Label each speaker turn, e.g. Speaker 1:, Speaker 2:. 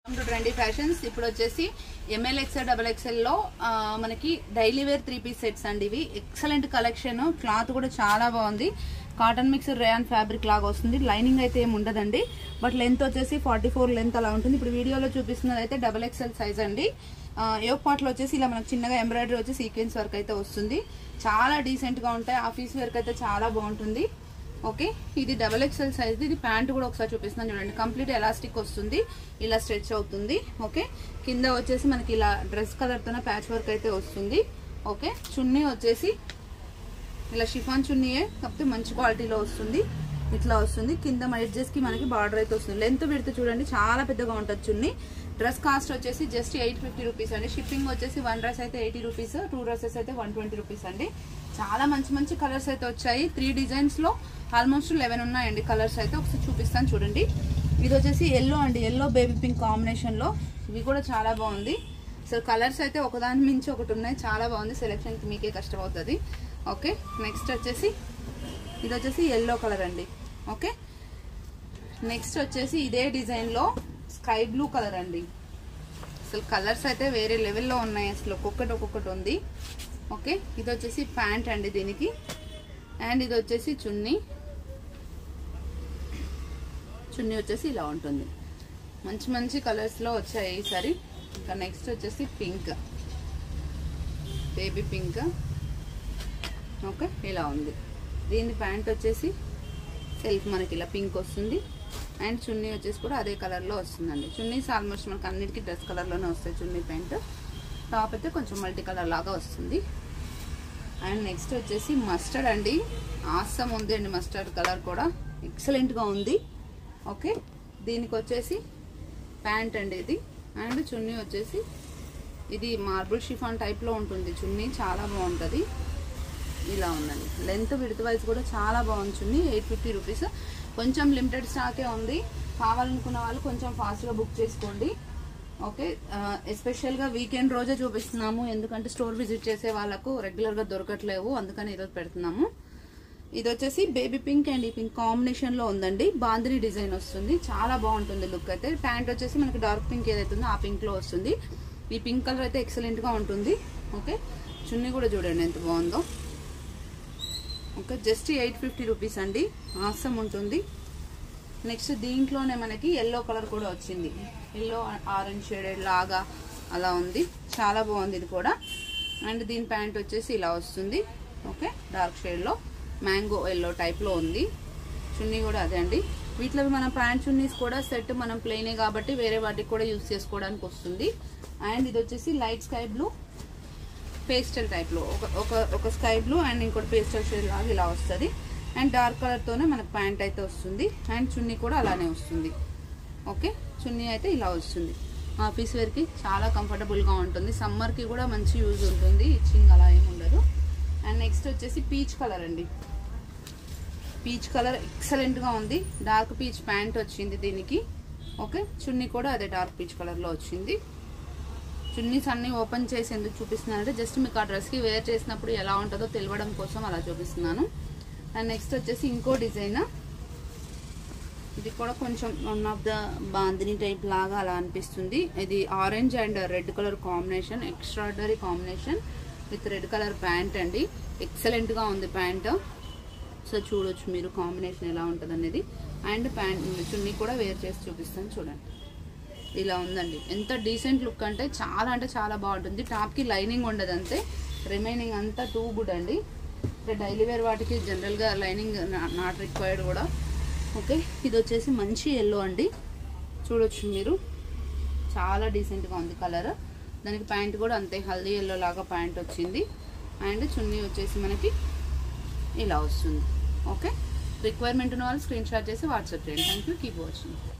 Speaker 1: to trendy fashions ఇప్పుడు వచ్చేసి M L XL double ఎక్స్ఎల్లో మనకి daily wear three piece sets అండి ఇవి ఎక్సలెంట్ కలెక్షన్ క్లాత్ కూడా చాలా బాగుంది కాటన్ మిక్స్ రేయాన్ ఫ్యాబ్రిక్ లాగా వస్తుంది లైనింగ్ అయితే ఏమి ఉండదండి బట్ లెంత్ వచ్చేసి ఫార్టీ ఫోర్ లెంత్ అలా ఉంటుంది ఇప్పుడు వీడియోలో చూపిస్తున్నది అయితే డబల్ ఎక్స్ఎల్ సైజ్ అండి యోగ్ పార్ట్లో వచ్చేసి ఇలా మనకు చిన్నగా ఎంబ్రాయిడరీ వచ్చి సీక్వెన్స్ వర్క్ అయితే వస్తుంది చాలా డీసెంట్ గా ఉంటాయి ఆఫీస్ వర్క్ అయితే చాలా బాగుంటుంది ఓకే ఇది డబల్ ఎక్స్ఎల్ సైజ్ ఇది ప్యాంట్ కూడా ఒకసారి చూపిస్తున్నాను చూడండి కంప్లీట్ ఎలాస్టిక్ వస్తుంది ఇలా స్ట్రెచ్ అవుతుంది ఓకే కింద వచ్చేసి మనకి ఇలా డ్రెస్ కలర్ తోనే ప్యాచ్ వర్క్ అయితే వస్తుంది ఓకే చున్నీ వచ్చేసి ఇలా షిఫాన్ చున్నీయే కాకపోతే మంచి క్వాలిటీలో వస్తుంది ఇట్లా వస్తుంది కింద ఎడ్జెస్ కి మనకి బార్డర్ అయితే వస్తుంది లెంత్ పెడితే చూడండి చాలా పెద్దగా ఉంటుంది చున్నీ డ్రెస్ కాస్ట్ వచ్చేసి జస్ట్ ఎయిట్ ఫిఫ్టీ రూపీస్ అండి షిప్పింగ్ వచ్చేసి వన్ డ్రెస్ అయితే ఎయిటీ రూపీస్ టూ డ్రెస్సెస్ అయితే వన్ ట్వంటీ రూపీస్ అండి చాలా మంచి మంచి కలర్స్ అయితే వచ్చాయి త్రీ డిజైన్స్ లో ఆల్మోస్ట్ లెవెన్ ఉన్నాయండి కలర్స్ అయితే ఒకసారి చూపిస్తాను చూడండి ఇది వచ్చేసి ఎల్లో అండి ఎల్లో బేబీ పింక్ కాంబినేషన్ లో ఇవి కూడా చాలా బాగుంది అసలు కలర్స్ అయితే ఒకదాని మించి ఒకటి ఉన్నాయి చాలా బాగుంది సెలెక్షన్ మీకే కష్టమవుతుంది ఓకే నెక్స్ట్ వచ్చేసి ఇది వచ్చేసి ఎల్లో కలర్ అండి ఓకే నెక్స్ట్ వచ్చేసి ఇదే డిజైన్ లో స్కై బ్లూ కలర్ అండి అసలు కలర్స్ అయితే వేరే లెవెల్లో ఉన్నాయి అసలు ఒక్కొక్కటి ఒక్కొక్కటి ఉంది ఓకే ఇది వచ్చేసి ప్యాంట్ అండి దీనికి అండ్ ఇది వచ్చేసి చున్నీ చున్నీ వచ్చేసి ఇలా ఉంటుంది మంచి మంచి కలర్స్లో వచ్చాయి ఈసారి ఇంకా నెక్స్ట్ వచ్చేసి పింక్ బేబీ పింక్ ఓకే ఇలా ఉంది దీని ప్యాంట్ వచ్చేసి సెల్ఫ్ మనకి ఇలా పింక్ వస్తుంది అండ్ చున్నీ వచ్చేసి కూడా అదే కలర్లో వస్తుందండి చున్నీస్ ఆల్మోస్ట్ మనకి అన్నిటికీ డ్రెస్ కలర్లోనే వస్తాయి చున్నీ ప్యాంట్ టాప్ అయితే కొంచెం మల్టీ కలర్ లాగా వస్తుంది అండ్ నెక్స్ట్ వచ్చేసి మస్టర్డ్ అండి ఆసం ఉంది అండి మస్టర్డ్ కలర్ కూడా ఎక్సలెంట్గా ఉంది ఓకే దీనికి వచ్చేసి ప్యాంట్ అండి ఇది అండ్ చున్నీ వచ్చేసి ఇది మార్బుల్ షిఫాన్ టైప్లో ఉంటుంది చున్నీ చాలా బాగుంటుంది ఇలా ఉందండి లెంత్ విడత వైజ్ కూడా చాలా బాగుంది చున్నీ ఎయిట్ ఫిఫ్టీ రూపీస్ కొంచెం లిమిటెడ్ స్టాకే ఉంది కావాలనుకున్న వాళ్ళు కొంచెం ఫాస్ట్గా బుక్ చేసుకోండి ఓకే ఎస్పెషల్గా వీకెండ్ రోజే చూపిస్తున్నాము ఎందుకంటే స్టోర్ విజిట్ చేసే వాళ్ళకు రెగ్యులర్గా దొరకట్లేవు అందుకని ఈరోజు పెడుతున్నాము ఇది వచ్చేసి బేబీ పింక్ అండ్ ఈ పింక్ కాంబినేషన్ లో ఉందండి బాందిని డిజైన్ వస్తుంది చాలా బాగుంటుంది లుక్ అయితే ప్యాంట్ వచ్చేసి మనకి డార్క్ పింక్ ఏదైతే ఉందో ఆ పింక్ లో వస్తుంది ఈ పింక్ కలర్ అయితే ఎక్సలెంట్ గా ఉంటుంది ఓకే చున్నీ కూడా చూడండి ఎంత బాగుందో okay just eight fifty rupees అండి ఆసం ఉంటుంది నెక్స్ట్ దీంట్లోనే మనకి ఎల్లో కలర్ కూడా వచ్చింది ఎల్లో ఆరెంజ్ షేడెడ్ లాగా అలా ఉంది చాలా బాగుంది ఇది కూడా అండ్ దీని ప్యాంట్ వచ్చేసి ఇలా వస్తుంది ఓకే డార్క్ షేడ్లో మ్యాంగో ఎల్లో టైప్లో ఉంది చున్నీ కూడా అదే అండి వీటిలో మన ప్యాంట్ చున్నీస్ కూడా సెట్ మనం ప్లెయినే కాబట్టి వేరే వాటికి కూడా యూస్ చేసుకోవడానికి వస్తుంది అండ్ ఇది వచ్చేసి లైట్ స్కై బ్లూ పేస్టల్ టైప్లో ఒక ఒక ఒక స్కై బ్లూ అండ్ ఇంకోటి పేస్టల్ షేడ్ లాగా ఇలా వస్తుంది అండ్ డార్క్ కలర్తోనే మనకు ప్యాంట్ అయితే వస్తుంది అండ్ చున్నీ కూడా అలానే వస్తుంది ఓకే చున్నీ అయితే ఇలా వస్తుంది ఆఫీస్ వేర్కి చాలా కంఫర్టబుల్గా ఉంటుంది సమ్మర్కి కూడా మంచి యూజ్ ఉంటుంది ఇచ్చింగ్ అలా ఏమి ఉండదు అండ్ నెక్స్ట్ వచ్చేసి పీచ్ కలర్ అండి పీచ్ కలర్ ఎక్సలెంట్గా ఉంది డార్క్ పీచ్ ప్యాంట్ వచ్చింది దీనికి ఓకే చున్నీ కూడా అదే డార్క్ పీచ్ కలర్లో వచ్చింది చున్నీస్ అన్ని ఓపెన్ చేసి ఎందుకు చూపిస్తున్నానంటే జస్ట్ మీకు ఆ డ్రెస్కి వేర్ చేసినప్పుడు ఎలా ఉంటుందో తెలియడం కోసం అలా చూపిస్తున్నాను అండ్ నెక్స్ట్ వచ్చేసి ఇంకో డిజైన్ ఇది కూడా కొంచెం one of the bandhani type లాగా అలా అనిపిస్తుంది ఇది orange and red colour combination extraordinary combination with red colour pant అండి ఎక్సలెంట్గా ఉంది ప్యాంట్ సో చూడొచ్చు మీరు కాంబినేషన్ ఎలా ఉంటుంది అనేది అండ్ ప్యాంట్ చున్నీ కూడా వేర్ చేసి చూపిస్తాను చూడండి ఇలా ఉందండి ఎంత డీసెంట్ లుక్ అంటే చాలా అంటే చాలా బాగుంటుంది టాప్కి లైనింగ్ ఉండదు అంతే రిమైనింగ్ అంతా టూ గుడ్ అండి అంటే డైలీ వేర్ వాటికి జనరల్గా లైనింగ్ నాట్ రిక్వైర్డ్ కూడా ఓకే ఇది వచ్చేసి మంచి ఎల్లో అండి చూడొచ్చు మీరు చాలా డీసెంట్గా ఉంది కలర్ దానికి ప్యాంట్ కూడా అంతే హల్దీ ఎల్లో లాగా ప్యాంట్ వచ్చింది అండ్ చున్నీ వచ్చేసి మనకి ఇలా వస్తుంది ఓకే రిక్వైర్మెంట్ ఉన్న వాళ్ళు స్క్రీన్ షాట్ చేసి వాట్సాప్ చేయండి థ్యాంక్ యూ కీప్ వాచింగ్